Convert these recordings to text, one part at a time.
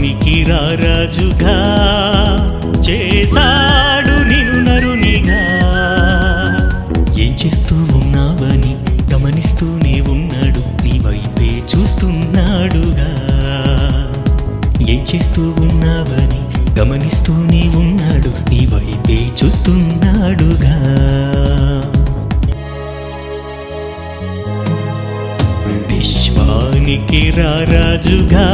విశ్వానికి రారాజుగా చేశాడు నిన్ను నరునిగా ఏం చేస్తూ ఉన్నావని గమనిస్తూనే ఉన్నాడు నీ వైపే చూస్తున్నాడుగా ఏం చేస్తూ ఉన్నావని గమనిస్తూనే ఉన్నాడు నీ వైపే చూస్తున్నాడుగా విశ్వానికి రారాజుగా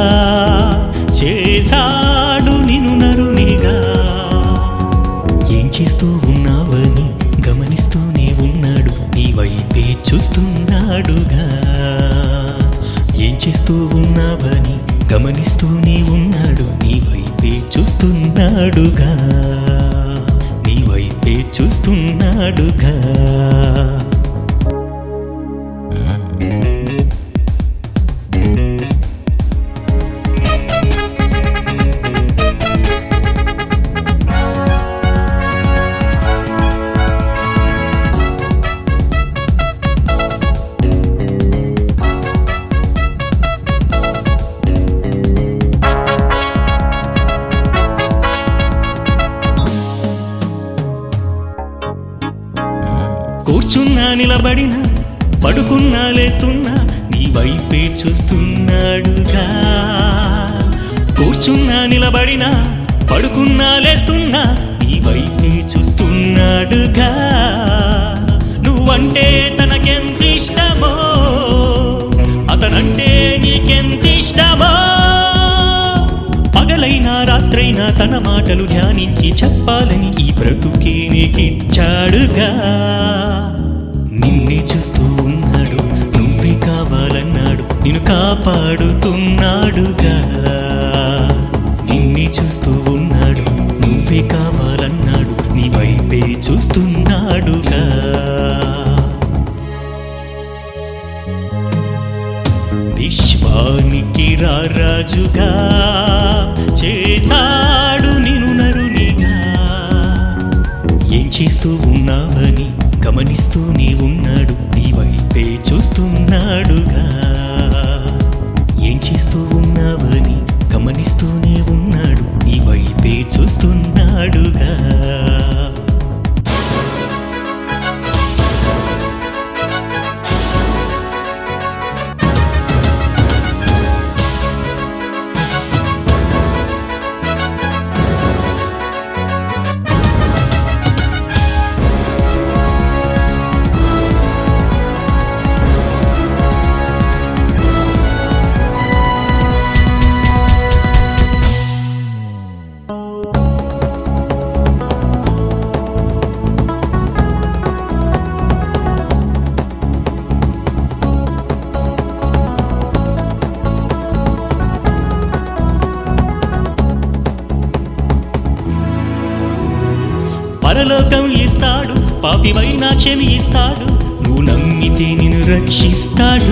చేశాడు నిన్ను నరునిగా ఏం చేస్తూ ఉన్నావని గమనిస్తూనే ఉన్నాడు నీ వైపే చూస్తున్నాడుగా ఏం చేస్తూ ఉన్నావని గమనిస్తూనే ఉన్నాడు నీ వైపే చూస్తున్నాడుగా నీ వైపే చూస్తున్నాడుగా కూర్చున్నా నిలబడినా పడుకున్నా లేస్తున్నా నీ వైపే చూస్తున్నాడుగా కూర్చున్నా నిలబడినా పడుకున్నా లేస్తున్నా నీ వైపే చూస్తున్నాడుగా నువ్వంటే తనకెంత ఇష్టమో అతనంటే నీకెంత ఇష్టమో పగలైనా రాత్రైనా తన మాటలు ధ్యానించి చెప్పాలని ఈ బ్రతుకే నీకిచ్చాడుగా నిన్నే చూస్తూ ఉన్నాడు నువ్వే కావాలన్నాడు నిన్ను కాపాడుతున్నాడుగా నిన్నే చూస్తూ ఉన్నాడు నువ్వే కావాలన్నాడు నీ వైపే చూస్తున్నాడుగా విశ్వానికి రారాజుగా చేశాడు నిన్ను నరునిగా ఏం చేస్తూ ఉన్నావని గమనిస్తూనే ఉన్నాడు నీ వైపే చూస్తున్నాడుగా ఏం చేస్తూ ఉన్నావని గమనిస్తూనే ఉన్నాడు నీ వైపే చూస్తున్నాడుగా పరలోకం ఇస్తాడు పాపివైనా క్షమి ఇస్తాడు నువ్వు నమ్మితే నిన్ను రక్షిస్తాడు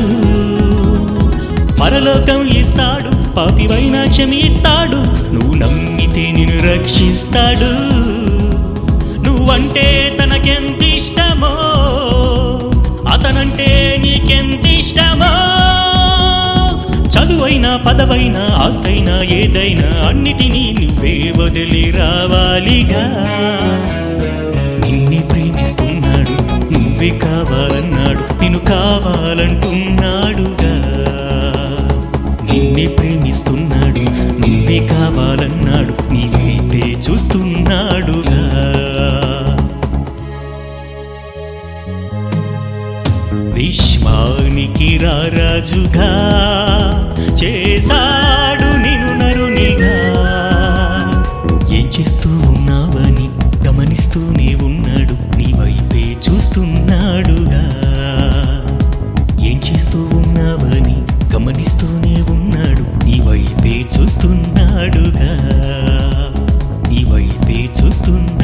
పరలోకం ఇస్తాడు పాపివైనా క్షమి ఇస్తాడు నువ్వు నమ్మితే నిన్ను రక్షిస్తాడు నువ్వంటే తనకెంత ఇష్టమో అతనంటే నీకెంత ఇష్టమో చదువైనా పదవైనా ఆస్తైనా ఏదైనా అన్నిటినీ నువ్వే వదిలి రావాలిగా నిన్నే ప్రేమిస్తున్నాడు నువ్వే కావాలన్నాడు నిన్ను కావాలంటున్నాడుగా నిన్నే ప్రేమిస్తున్నాడు నువ్వే కావాలన్నాడు నీ వైపే చూస్తున్నాడుగా విశ్వానికి రారాజుగా చేశాడు నిన్ను నరునిగా ఏం చేస్తూ ఉన్నావని గమనిస్తూనే ఉన్నాడు నీ వైపే చూస్తున్నాడుగా ఏం చేస్తూ ఉన్నావని గమనిస్తూనే ఉన్నాడు నీ వైపే చూస్తున్నాడుగా నీ వైపే చూస్తున్నాడుగా